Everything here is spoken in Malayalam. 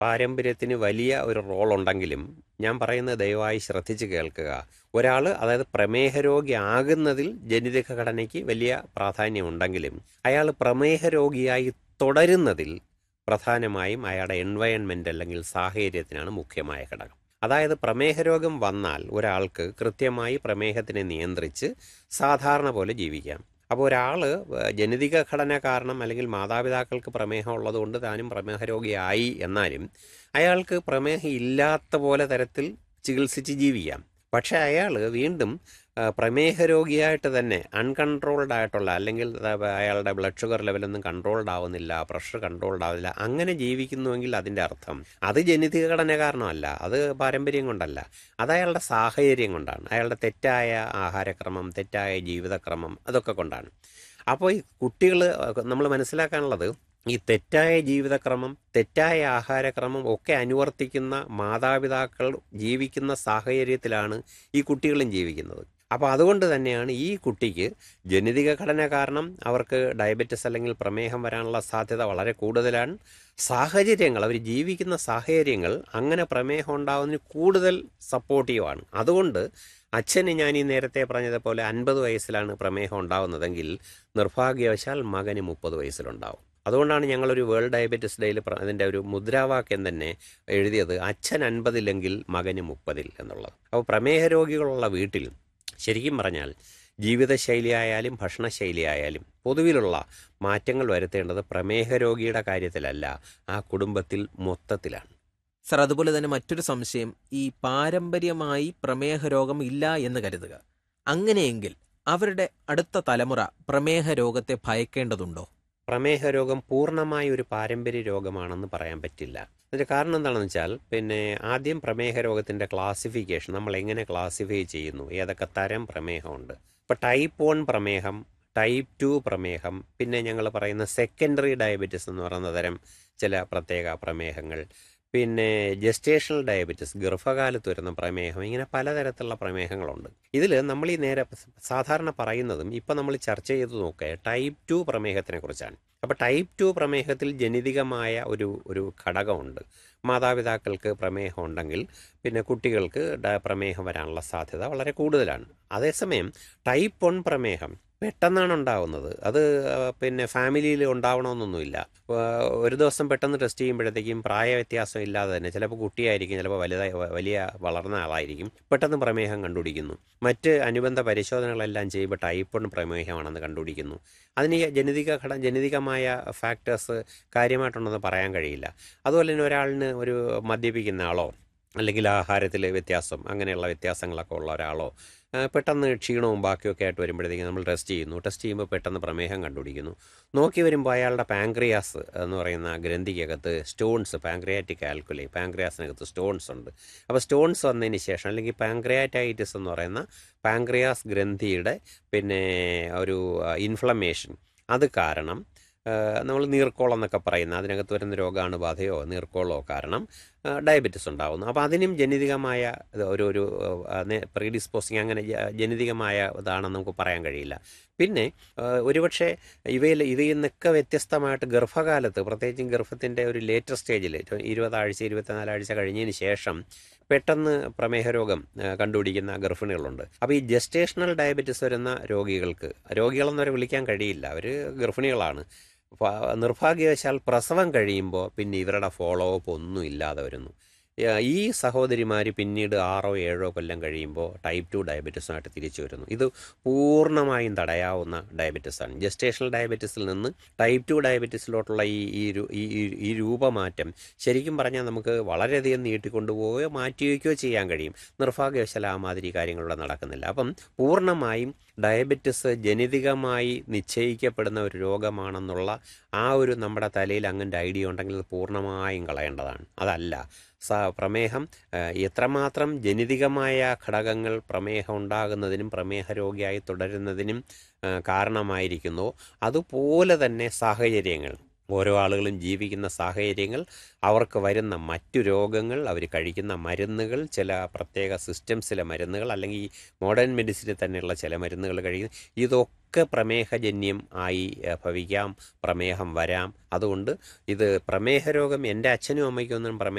പാരമ്പര്യത്തിന് വലിയ ഒരു റോൾ ഉണ്ടെങ്കിലും ഞാൻ പറയുന്നത് ദയവായി ശ്രദ്ധിച്ച് കേൾക്കുക ഒരാൾ അതായത് പ്രമേഹ രോഗിയാകുന്നതിൽ ജനിതക ഘടനയ്ക്ക് വലിയ പ്രാധാന്യമുണ്ടെങ്കിലും അയാൾ പ്രമേഹ രോഗിയായി തുടരുന്നതിൽ പ്രധാനമായും അയാളുടെ എൻവയൺമെൻ്റ് അല്ലെങ്കിൽ സാഹചര്യത്തിനാണ് മുഖ്യമായ ഘടകം അതായത് പ്രമേഹ രോഗം വന്നാൽ ഒരാൾക്ക് കൃത്യമായി പ്രമേഹത്തിനെ നിയന്ത്രിച്ച് സാധാരണ പോലെ ജീവിക്കാം അപ്പോൾ ഒരാൾ ജനിതക ഘടന കാരണം അല്ലെങ്കിൽ മാതാപിതാക്കൾക്ക് പ്രമേഹം ഉള്ളതുകൊണ്ട് താനും പ്രമേഹ രോഗിയായി എന്നാലും അയാൾക്ക് പ്രമേഹം ഇല്ലാത്ത പോലെ തരത്തിൽ ചികിത്സിച്ച് ജീവിക്കാം പക്ഷേ അയാൾ വീണ്ടും ആ, പ്രമേഹ രോഗിയായിട്ട് തന്നെ അൺകൺട്രോൾഡ് ആയിട്ടുള്ള അല്ലെങ്കിൽ അതാ- അയാളുടെ ബ്ലഡ് ഷുഗർ ലെവലൊന്നും കൺട്രോൾഡ് ആവുന്നില്ല പ്രഷർ കൺട്രോൾഡ് ആവില്ല അങ്ങനെ ജീവിക്കുന്നുവെങ്കിൽ അതിൻ്റെ അർത്ഥം അത് ജനിതക ഘടന കാരണമല്ല അത് പാരമ്പര്യം കൊണ്ടല്ല അത് അയാളുടെ സാഹചര്യം കൊണ്ടാണ് അയാളുടെ തെറ്റായ ആഹാരക്രമം തെറ്റായ ജീവിതക്രമം അതൊക്കെ കൊണ്ടാണ് അപ്പോൾ ഈ കുട്ടികൾ നമ്മൾ മനസ്സിലാക്കാനുള്ളത് ഈ തെറ്റായ ജീവിതക്രമം തെറ്റായ ആഹാരക്രമം ഒക്കെ അനുവർത്തിക്കുന്ന മാതാപിതാക്കൾ ജീവിക്കുന്ന സാഹചര്യത്തിലാണ് ഈ കുട്ടികളും ജീവിക്കുന്നത് അപ്പോൾ അതുകൊണ്ട് തന്നെയാണ് ഈ കുട്ടിക്ക് ജനിതക ഘടന കാരണം അവർക്ക് ഡയബറ്റിസ് അല്ലെങ്കിൽ പ്രമേഹം വരാനുള്ള സാധ്യത വളരെ കൂടുതലാണ് സാഹചര്യങ്ങൾ അവർ ജീവിക്കുന്ന സാഹചര്യങ്ങൾ അങ്ങനെ പ്രമേഹം ഉണ്ടാകുന്നതിന് കൂടുതൽ സപ്പോർട്ടീവാണ് അതുകൊണ്ട് അച്ഛന് ഞാൻ ഈ നേരത്തെ പറഞ്ഞതുപോലെ അൻപത് വയസ്സിലാണ് പ്രമേഹം ഉണ്ടാകുന്നതെങ്കിൽ നിർഭാഗ്യവശാൽ മകന് മുപ്പത് വയസ്സിലുണ്ടാവും അതുകൊണ്ടാണ് ഞങ്ങളൊരു വേൾഡ് ഡയബറ്റിസ് ഡേയിൽ അതിൻ്റെ ഒരു മുദ്രാവാക്യം തന്നെ എഴുതിയത് അച്ഛൻ അൻപതില്ലെങ്കിൽ മകന് മുപ്പതിൽ എന്നുള്ളത് അപ്പോൾ പ്രമേഹ രോഗികളുള്ള വീട്ടിൽ ശരിക്കും പറഞ്ഞാൽ ജീവിതശൈലി ആയാലും ഭക്ഷണശൈലി ആയാലും പൊതുവിലുള്ള മാറ്റങ്ങൾ വരുത്തേണ്ടത് പ്രമേഹ രോഗിയുടെ കാര്യത്തിലല്ല ആ കുടുംബത്തിൽ മൊത്തത്തിലാണ് സർ അതുപോലെ തന്നെ മറ്റൊരു സംശയം ഈ പാരമ്പര്യമായി പ്രമേഹ രോഗം ഇല്ല എന്ന് കരുതുക അങ്ങനെയെങ്കിൽ അവരുടെ അടുത്ത തലമുറ പ്രമേഹ രോഗത്തെ ഭയക്കേണ്ടതുണ്ടോ പ്രമേഹ രോഗം പൂർണ്ണമായ ഒരു പാരമ്പര്യ രോഗമാണെന്ന് പറയാൻ പറ്റില്ല അതിൻ്റെ കാരണം എന്താണെന്ന് വെച്ചാൽ പിന്നെ ആദ്യം പ്രമേഹ രോഗത്തിൻ്റെ ക്ലാസിഫിക്കേഷൻ നമ്മൾ എങ്ങനെ ക്ലാസിഫൈ ചെയ്യുന്നു ഏതൊക്കെ തരം പ്രമേഹമുണ്ട് ഇപ്പോൾ ടൈപ്പ് വൺ പ്രമേഹം ടൈപ്പ് ടു പ്രമേഹം പിന്നെ ഞങ്ങൾ പറയുന്ന സെക്കൻഡറി ഡയബറ്റിസ് എന്ന് പറയുന്ന തരം ചില പ്രത്യേക പ്രമേഹങ്ങൾ പിന്നെ ജസ്റ്റേഷണൽ ഡയബറ്റിസ് ഗർഭകാലത്ത് വരുന്ന പ്രമേഹം ഇങ്ങനെ പലതരത്തിലുള്ള പ്രമേഹങ്ങളുണ്ട് ഇതിൽ നമ്മൾ ഈ നേരെ സാധാരണ പറയുന്നതും ഇപ്പം നമ്മൾ ചർച്ച ചെയ്ത് നോക്കുക ടൈപ്പ് ടു പ്രമേഹത്തിനെ കുറിച്ചാണ് അപ്പോൾ ടൈപ്പ് ടു പ്രമേഹത്തിൽ ജനിതകമായ ഒരു ഒരു ഘടകമുണ്ട് മാതാപിതാക്കൾക്ക് പ്രമേഹം ഉണ്ടെങ്കിൽ പിന്നെ കുട്ടികൾക്ക് ഡ- പ്രമേഹം വരാനുള്ള സാധ്യത വളരെ കൂടുതലാണ് അതേസമയം ടൈപ്പ് വൺ പ്രമേഹം പെട്ടെന്നാണ് ഉണ്ടാവുന്നത് അത് ആ, പിന്നെ ഫാമിലിയിൽ ഉണ്ടാവണമെന്നൊന്നുമില്ല ആ, ഒരു ദിവസം പെട്ടെന്ന് ടെസ്റ്റ് ചെയ്യുമ്പോഴത്തേക്കും പ്രായ വ്യത്യാസം ഇല്ലാതെ തന്നെ ചിലപ്പോൾ കുട്ടിയായിരിക്കും ചിലപ്പോൾ വലുതായി വ- വലിയ വളർന്ന ആളായിരിക്കും പെട്ടെന്ന് പ്രമേഹം കണ്ടുപിടിക്കുന്നു മറ്റ് അനുബന്ധ പരിശോധനകളെല്ലാം ചെയ്യുമ്പോൾ ടൈപ്പ് വൺ പ്രമേഹമാണെന്ന് കണ്ടുപിടിക്കുന്നു അതിന് ഈ ജനിതക ഘടന ജനിതകമായ ഫാക്ടേഴ്സ് കാര്യമായിട്ടുണ്ടെന്ന് പറയാൻ കഴിയില്ല അതുപോലെ തന്നെ ഒരാളിന് ഒരു മദ്യപിക്കുന്ന ആളോ അല്ലെങ്കിൽ ആഹാരത്തിൽ വ്യത്യാസം അങ്ങനെയുള്ള വ്യത്യാസങ്ങളൊക്കെ ഉള്ള ഒരാളോ ആ, പെട്ടെന്ന് ക്ഷീണവും ബാക്കിയൊക്കെ ആയിട്ട് വരുമ്പോഴത്തേക്കും നമ്മൾ ടെസ്റ്റ് ചെയ്യുന്നു ടെസ്റ്റ് ചെയ്യുമ്പോൾ പെട്ടെന്ന് പ്രമേഹം കണ്ടുപിടിക്കുന്നു നോക്കി വരുമ്പോൾ അയാളുടെ പാങ്ക്രിയാസ് എന്ന് പറയുന്ന ഗ്രന്ഥിക്കകത്ത് സ്റ്റോൺസ് പാങ്ക്രിയാറ്റിക് ആൽക്കുലി പാങ്ക്രിയാസിനകത്ത് സ്റ്റോൺസ് ഉണ്ട് അപ്പോൾ സ്റ്റോൺസ് വന്നതിന് ശേഷം അല്ലെങ്കിൽ പാങ്ക്രിയാറ്റൈറ്റിസ് എന്ന് പറയുന്ന പാങ്ക്രിയാസ് ഗ്രന്ഥിയുടെ പിന്നെ ഒരു ഇൻഫ്ലമേഷൻ അത് കാരണം നമ്മൾ നീർക്കോളം എന്നൊക്കെ പറയുന്ന അതിനകത്ത് വരുന്ന രോഗാണുബാധയോ നീർക്കോളോ കാരണം ആ, ഡയബറ്റിസ് ഉണ്ടാകുന്നു അപ്പോൾ അതിനും ജനിതകമായ ഇത് ഒരു ഒരു പ്രീഡിസ്പോസിങ് അങ്ങനെ ജ- ജനിതകമായ ഇതാണെന്ന് നമുക്ക് പറയാൻ കഴിയില്ല പിന്നെ ആ, ഒരുപക്ഷെ ഇവയിൽ ഇതിൽ നിന്നൊക്കെ വ്യത്യസ്തമായിട്ട് ഗർഭകാലത്ത് പ്രത്യേകിച്ചും ഗർഭത്തിൻ്റെ ഒരു ലേറ്റർ സ്റ്റേജിൽ ഇരുപതാഴ്ച ഇരുപത്തിനാലാഴ്ച കഴിഞ്ഞതിന് ശേഷം പെട്ടെന്ന് പ്രമേഹ രോഗം ആ, കണ്ടുപിടിക്കുന്ന ഗർഭിണികളുണ്ട് അപ്പോൾ ഈ ജസ്റ്റേഷണൽ ഡയബറ്റിസ് വരുന്ന രോഗികൾക്ക് രോഗികളെന്നവരെ വിളിക്കാൻ കഴിയില്ല അവർ ഗർഭിണികളാണ് ഫ- നിർഭാഗ്യവശാൽ പ്രസവം കഴിയുമ്പോൾ പിന്നെ ഇവരുടെ ഫോളോ അപ്പ് ഒന്നും ഇല്ലാതെ വരുന്നു ഏ, ഈ സഹോദരിമാർ പിന്നീട് ആറോ ഏഴോ കൊല്ലം കഴിയുമ്പോൾ ടൈപ്പ് ടു ഡയബറ്റീസുമായിട്ട് തിരിച്ചു വരുന്നു ഇത് പൂർണ്ണമായും തടയാവുന്ന ഡയബറ്റീസാണ് ജസ്റ്റേഷണൽ ഡയബറ്റീസിൽ നിന്ന് ടൈപ്പ് ടു ഡയബറ്റീസിലോട്ടുള്ള ഈ ഈ രു- ഈ ഈ- ഈ രൂപമാറ്റം ശരിക്കും പറഞ്ഞാൽ നമുക്ക് വളരെയധികം നീട്ടിക്കൊണ്ടുപോവുകയോ മാറ്റിവെക്കുകയോ ചെയ്യാൻ കഴിയും നിർഭാഗ്യവശാൽ ആ മാതിരി കാര്യങ്ങളിവിടെ നടക്കുന്നില്ല അപ്പം പൂർണ്ണമായും ഡയബറ്റിസ് ജനിതകമായി നിശ്ചയിക്കപ്പെടുന്ന ഒരു രോഗമാണെന്നുള്ള ആ ഒരു നമ്മുടെ തലയിൽ അങ്ങനത്തെ ഐഡിയ ഉണ്ടെങ്കിൽ അത് പൂർണ്ണമായും കളയേണ്ടതാണ് അതല്ല സ പ്രമേഹം ആ, എത്രമാത്രം ജനിതകമായ ഘടകങ്ങൾ പ്രമേഹം ഉണ്ടാകുന്നതിനും പ്രമേഹ രോഗിയായി തുടരുന്നതിനും ആ, കാരണമായിരിക്കുന്നോ അതുപോലെ തന്നെ സാഹചര്യങ്ങൾ ഓരോ ആളുകളും ജീവിക്കുന്ന സാഹചര്യങ്ങൾ അവർക്ക് വരുന്ന മറ്റു രോഗങ്ങൾ അവർ കഴിക്കുന്ന മരുന്നുകൾ ചില പ്രത്യേക സിസ്റ്റംസിലെ മരുന്നുകൾ അല്ലെങ്കിൽ മോഡേൺ മെഡിസിനിൽ തന്നെയുള്ള ചില മരുന്നുകൾ കഴിക്കുന്ന ഇതൊക്കെ പ്രമേഹജന്യം ആയി ഏഹ്, ഭവിക്കാം പ്രമേഹം വരാം അതുകൊണ്ട് ഇത് പ്രമേഹ രോഗം എൻ്റെ അച്ഛനും അമ്മയ്ക്കും ഒന്നും പ്രമേഹ